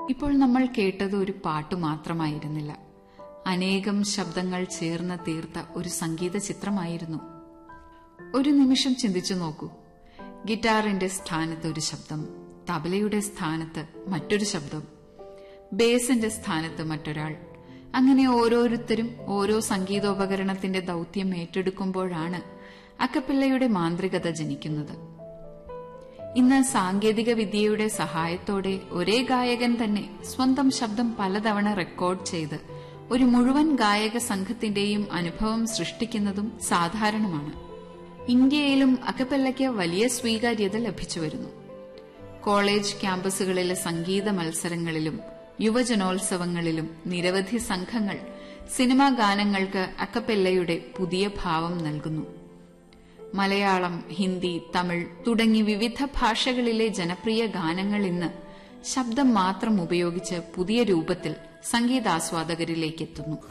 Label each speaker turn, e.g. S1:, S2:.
S1: ഇപ്പോൾ നമ്മൾ കേട്ടത് ഒരു പാട്ട് മാത്രമായിരുന്നില്ല അനേകം ശബ്ദങ്ങൾ ചേർന്ന് തീർത്ത ഒരു സംഗീത ചിത്രമായിരുന്നു ഒരു നിമിഷം ചിന്തിച്ചു നോക്കൂ ഗിറ്റാറിന്റെ സ്ഥാനത്ത് ഒരു ശബ്ദം തബലയുടെ സ്ഥാനത്ത് മറ്റൊരു ശബ്ദം ബേസിന്റെ സ്ഥാനത്ത് മറ്റൊരാൾ അങ്ങനെ ഓരോരുത്തരും ഓരോ സംഗീതോപകരണത്തിന്റെ ദൗത്യം ഏറ്റെടുക്കുമ്പോഴാണ് അക്കപ്പിള്ളയുടെ മാന്ത്രികത ജനിക്കുന്നത് ഇന്ന് സാങ്കേതിക വിദ്യയുടെ സഹായത്തോടെ ഒരേ ഗായകൻ തന്നെ സ്വന്തം ശബ്ദം പലതവണ റെക്കോർഡ് ചെയ്ത് ഒരു മുഴുവൻ ഗായക സംഘത്തിന്റെയും അനുഭവം സൃഷ്ടിക്കുന്നതും സാധാരണമാണ് ഇന്ത്യയിലും അക്കപ്പല്ലയ്ക്ക് വലിയ സ്വീകാര്യത ലഭിച്ചു വരുന്നു കോളേജ് ക്യാമ്പസുകളിലെ സംഗീത മത്സരങ്ങളിലും യുവജനോത്സവങ്ങളിലും നിരവധി സംഘങ്ങൾ സിനിമാ ഗാനങ്ങൾക്ക് അക്കപ്പെല്ലയുടെ പുതിയ ഭാവം നൽകുന്നു മലയാളം ഹിന്ദി തമിഴ് തുടങ്ങി വിവിധ ഭാഷകളിലെ ജനപ്രിയ ഗാനങ്ങൾ ഇന്ന് ശബ്ദം മാത്രം ഉപയോഗിച്ച് പുതിയ രൂപത്തിൽ സംഗീതാസ്വാദകരിലേക്കെത്തുന്നു